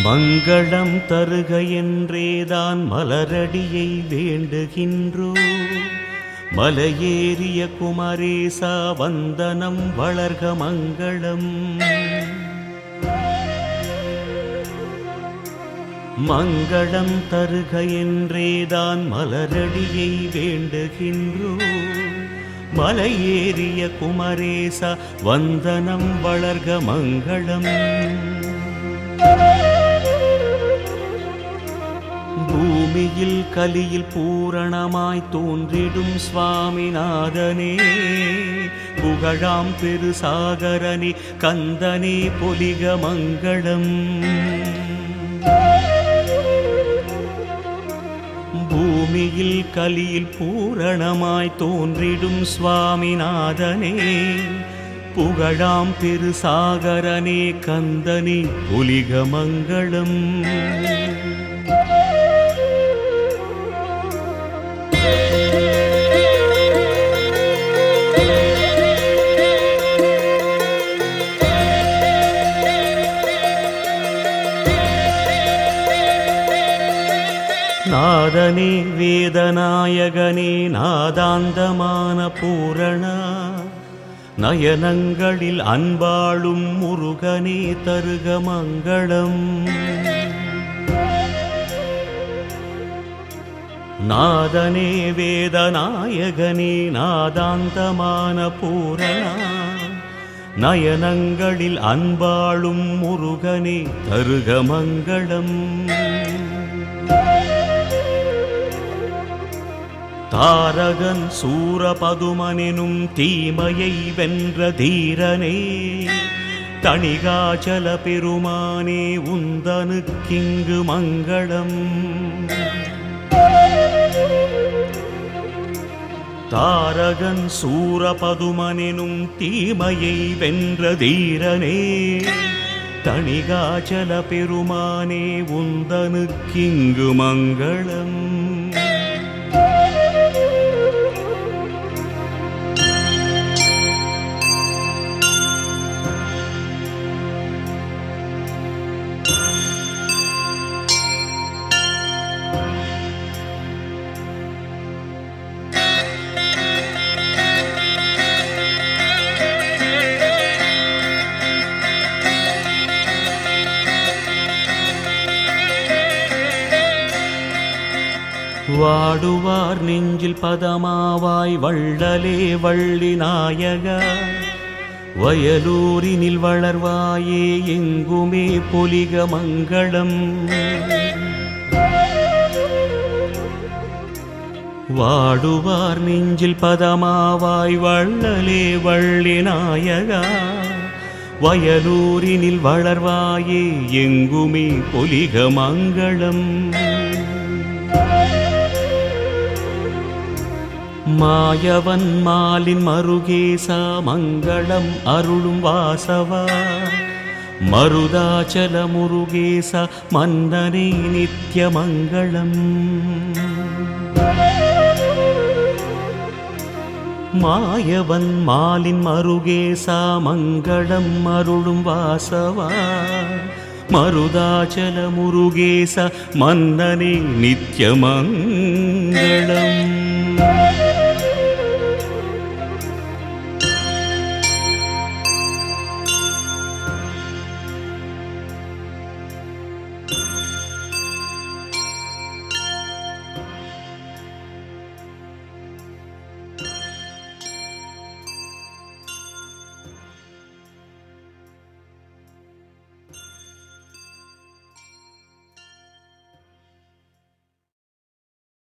மங்களம் தருக என்றேதான் மலரடியை வேண்டுகின்றோ மலையேறிய குமரேசா வந்தனம் வளர்க மங்களம் மங்களம் தருக என்றேதான் மலரடியை வேண்டுகின்றோ மலையேறிய குமரேசா வந்தனம் வளர்க மங்களம் பூமியில் கலியில் பூரணமாய் தோன்றிடும் சுவாமிநாதனே புகழாம் பெருசாகரனே கந்தனே பொலிக மங்களம் பூமியில் கலியில் பூரணமாய் தோன்றிடும் சுவாமிநாதனே புகழாம் பெருசாகரனே கந்தனே பொலிக மங்களம் நாதனே வேதநாயகனே நாதாந்தமான பூரணா நயனங்களில் அன்பாளும் முருகனே தருக மங்களம் நாதனே வேதநாயகனே நாதாந்தமான பூரணா நயனங்களில் அன்பாளும் முருகனே தருக மங்களம் தாரகன் சூரபதுமனினும் தீமையை வென்ற தீரனே தணிகாச்சல பெருமானே உந்தனுக்கிங்கு மங்களம் தாரகன் சூரபதுமனினும் தீமையை வென்ற தீரனே தணிகாச்சல பெருமானே உந்தனுக்கிங்கு மங்களம் வாடுவார் நெஞ்சில் பதமாவாய் வள்ளலே வள்ளி நாயக வயலூரினில் வளர்வாயே எங்குமே பொலிக மங்களம் வாடுவார் நெஞ்சில் பதமாவாய் வள்ளலே வள்ளி நாயகா வயலூரினில் வளர்வாயே எங்குமே பொலிக மங்களம் மாயவன் மாலின் மருகேசா மங்களம் அருளும் வாசவா மருதாச்சல முருகேசா மன்னனே நித்ய மங்களம் மாயவன் மாலின் மருகேசா மங்களம் அருளும் வாசவா மருதாச்சல முருகேச மன்னனே நித்ய மங்களம்